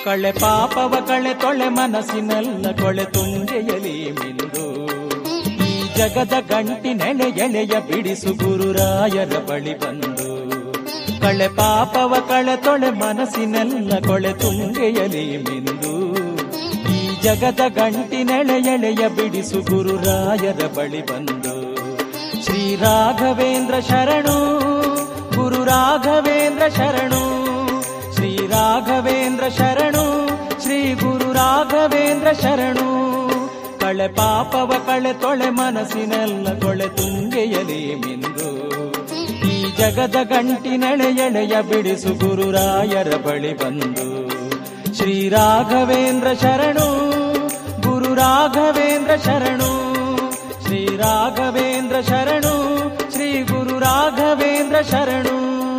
ಕಳೆ ಪಾಪವ ಕಳೆ ತೊಳೆ ಮನಸ್ಸಿನೆಲ್ಲ ಕೊಳೆ ತುಂಗೆಯಲಿ ಮಿಂದು ಈ ಜಗದ ಗಂಟಿ ನೆಳೆ ಎಳೆಯ ಬಿಡಿಸು ಗುರುರಾಯರ ಬಳಿ ಬಂದು ಕಳೆ ಪಾಪವ ಕಳೆ ತೊಳೆ ಮನಸ್ಸಿನೆಲ್ಲ ಕೊಳೆ ತುಂಗೆಯಲಿ ಮಿಂದು ಈ ಜಗದ ಗಂಟಿ ನೆಳೆ ಎಳೆಯ ಬಿಡಿಸು ಗುರುರಾಯರ ಬಳಿ ಬಂದು ಶ್ರೀ ರಾಘವೇಂದ್ರ ಶರಣು ಗುರು ರಾಘವೇಂದ್ರ ಶರಣು ಶ್ರೀ ರಾಘವೇಂದ್ರ ಶರಣು ಶ್ರೀ ಗುರು ರಾಘವೇಂದ್ರ ಶರಣು ಕಳೆ ಪಾಪವ ಕಳೆ ತೊಳೆ ಮನಸ್ಸಿನೆಲ್ಲ ಕೊಳೆ ತುಂಗೆಯಲಿ ಮಿಂದು ಈ ಜಗದ ಗಂಟಿನೆಳೆ ಎಳೆಯ ಬಿಡಿಸು ಗುರುರಾಯರ ಬಳಿ ಬಂದು ಶ್ರೀ ರಾಘವೇಂದ್ರ ಶರಣು ಗುರು ರಾಘವೇಂದ್ರ ಶರಣು ಶ್ರೀ ರಾಘವೇಂದ್ರ ಶರಣು ಶ್ರೀ ಗುರು ರಾಘವೇಂದ್ರ ಶರಣು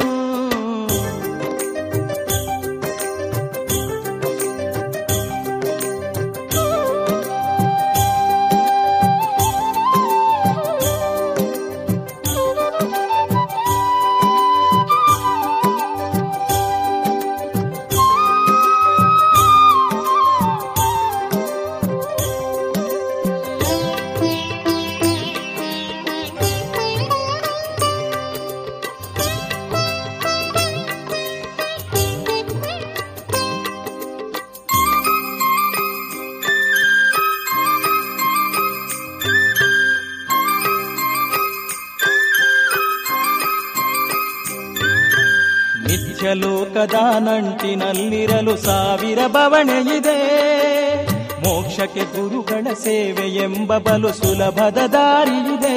ನಿತ್ಯಲೋಕದ ನಂಟಿನಲ್ಲಿರಲು ಸಾವಿರ ಬವಣೆ ಇದೆ ಮೋಕ್ಷಕ್ಕೆ ಗುರುಗಳ ಸೇವೆ ಎಂಬ ಬಲು ಸುಲಭದ ದಾರಿ ಇದೆ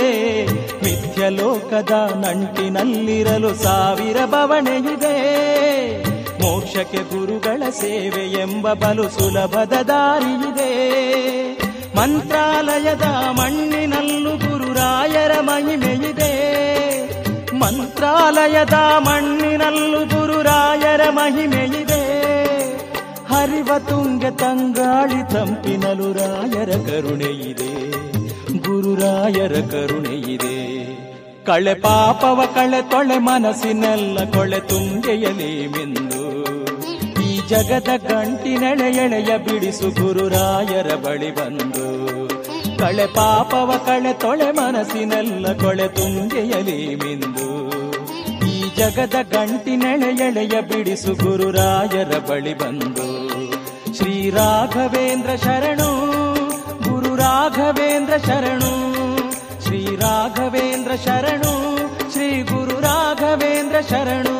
ಮಿಥ್ಯಲೋಕದ ನಂಟಿನಲ್ಲಿರಲು ಸಾವಿರ ಬವಣೆ ಇದೆ ಮೋಕ್ಷಕ್ಕೆ ಗುರುಗಳ ಸೇವೆ ಎಂಬ ಬಲು ಸುಲಭದ ದಾರಿ ಇದೆ ಮಂತ್ರಾಲಯದ ಮಣ್ಣಿನಲ್ಲೂ ಗುರುರಾಯರ ಮಹಿಮೆ ಇದೆ ಮಂತ್ರಾಲಯದ ಮಣ್ಣಿನಲ್ಲೂ ಗುರುರಾಯರ ಮಹಿಮೆ ಇದೆ ಹರಿವ ತುಂಗ ತಂಗಾಳಿ ತಂಪಿನಲು ರಾಯರ ಕರುಣೆ ಇದೆ ಗುರುರಾಯರ ಕರುಣೆ ಇದೆ ಕಳೆ ಪಾಪವ ಕಳೆ ತೊಳೆ ಮನಸ್ಸಿನೆಲ್ಲ ಕೊಳೆ ತುಂಗೆಯಲಿ ಮಿಂದು ಈ ಜಗದ ಗಂಟಿನೆಳೆ ಎಳೆಯ ಬಿಡಿಸು ಗುರುರಾಯರ ಬಳಿ ಬಂದು ಕಳೆ ಪಾಪವ ಕಳೆ ತೊಳೆ ಮನಸ್ಸಿನೆಲ್ಲ ಕೊಳೆ ತುಂಗೆಯಲಿ ಮಿಂದು ಈ ಜಗದ ಗಂಟಿನೆಳೆ ಎಳೆಯ ಬಿಡಿಸು ಗುರುರಾಯರ ಬಳಿ ಬಂದು ಶ್ರೀ ರಾಘವೇಂದ್ರ ಶರಣು ಗುರು ರಾಘವೇಂದ್ರ ಶರಣು ಶ್ರೀ ರಾಘವೇಂದ್ರ ಶರಣು ಶ್ರೀ ಗುರು ರಾಘವೇಂದ್ರ ಶರಣು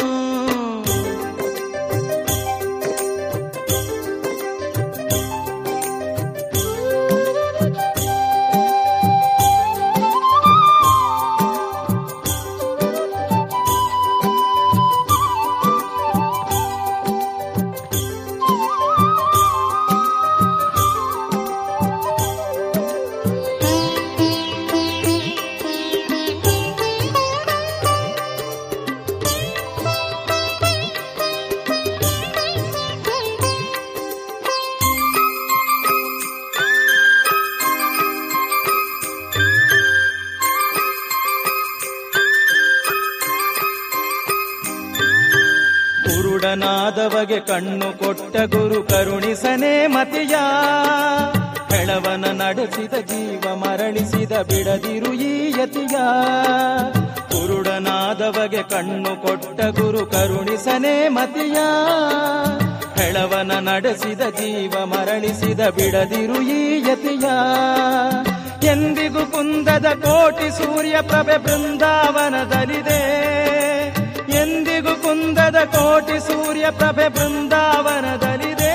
ಕುರುಡನಾದವಗೆ ಕಣ್ಣು ಕೊಟ್ಟ ಗುರು ಕರುಣಿಸನೆ ಮತಿಯ ಹೆಳವನ ನಡೆಸಿದ ಜೀವ ಮರಳಿಸಿದ ಬಿಡದಿರು ಈ ಯತಿಯ ಕುರುಡನಾದವಗೆ ಕಣ್ಣು ಕೊಟ್ಟ ಗುರು ಕರುಣಿಸನೆ ಮತಿಯ ಹೆಳವನ ನಡೆಸಿದ ಜೀವ ಮರಳಿಸಿದ ಬಿಡದಿರು ಈ ಯತಿಯ ಎಂದಿಗೂ ಕುಂದದ ಕೋಟಿ ಸೂರ್ಯ ಪ್ರಭೆ ಬೃಂದಾವನದಲ್ಲಿದೆ ಎಂದಿಗೂ ಕುಂದದ ಕೋಟಿ ಸೂರ್ಯ ಪ್ರಭೆ ಬೃಂದಾವನದಲ್ಲಿದೆ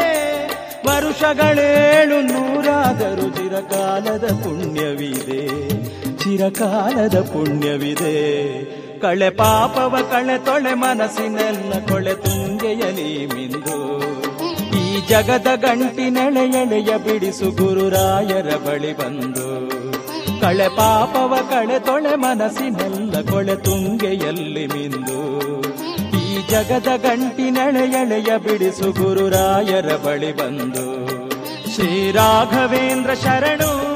ವರುಷಗಳೇಳು ನೂರಾದರೂ ಚಿರಕಾಲದ ಪುಣ್ಯವಿದೆ ಚಿರಕಾಲದ ಪುಣ್ಯವಿದೆ ಕಳೆ ಪಾಪವ ಕಳೆ ತೊಳೆ ಮನಸ್ಸಿನೆಲ್ಲ ಕೊಳೆ ತುಂಗೆಯಲಿ ಮಿಂದು ಈ ಜಗದ ಗಂಟಿನೆಳೆ ಎಳೆಯ ಬಿಡಿಸು ಗುರುರಾಯರ ಬಳಿ ಬಂದು ಕಳೆ ಪಾಪವ ಕಳೆ ತೊಳೆ ಮನಸ್ಸಿನೆಲ್ಲ ಕೊಳೆ ತುಂಗೆಯಲ್ಲಿ ಮಿಂದು ಈ ಜಗದ ಗಂಟಿನೆಳೆ ಎಳೆಯ ಬಿಡಿಸು ಗುರುರಾಯರ ಬಳಿ ಬಂದು ಶ್ರೀ ರಾಘವೇಂದ್ರ ಶರಣು